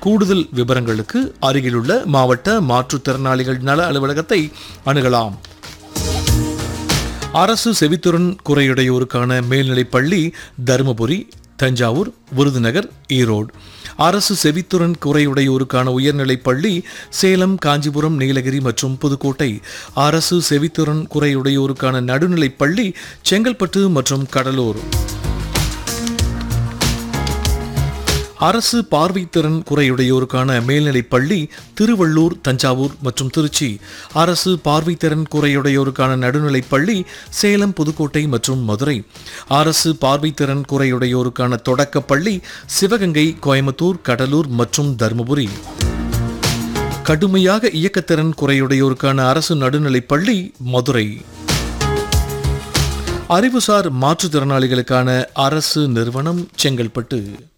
கூடுதல் விவரங்களுக்கு அருகிலுள்ள மாவட்ட மாற்றுத்திறனாளிகள் நல அலுவலகத்தை அணுகலாம் அரசு செவித்துறன் குறையுடையோருக்கான மேல்நிலைப் பள்ளி தருமபுரி தஞ்சாவூர் விருதுநகர் ஈரோடு அரசு செவித்துறன் குறையுடையோருக்கான உயர்நிலைப் பள்ளி சேலம் காஞ்சிபுரம் நீலகிரி மற்றும் புதுக்கோட்டை அரசு செவித்துறன் குறையுடையோருக்கான நடுநிலைப் பள்ளி செங்கல்பட்டு மற்றும் கடலூர் அரசு பார்வைத்திறன் குறையுடையோருக்கான மேல்நிலைப் பள்ளி திருவள்ளூர் தஞ்சாவூர் மற்றும் திருச்சி அரசு பார்வைத்திறன் குறையுடையோருக்கான நடுநிலைப் பள்ளி சேலம் புதுக்கோட்டை மற்றும் மதுரை அரசு பார்வைத்திறன் குறையுடையோருக்கான தொடக்கப் பள்ளி சிவகங்கை கோயம்புத்தூர் கடலூர் மற்றும் தருமபுரி கடுமையாக இயக்கத்திறன் குறையுடையோருக்கான அரசு நடுநிலைப் பள்ளி மதுரை அறிவுசார் மாற்றுத்திறனாளிகளுக்கான அரசு நிறுவனம் செங்கல்பட்டு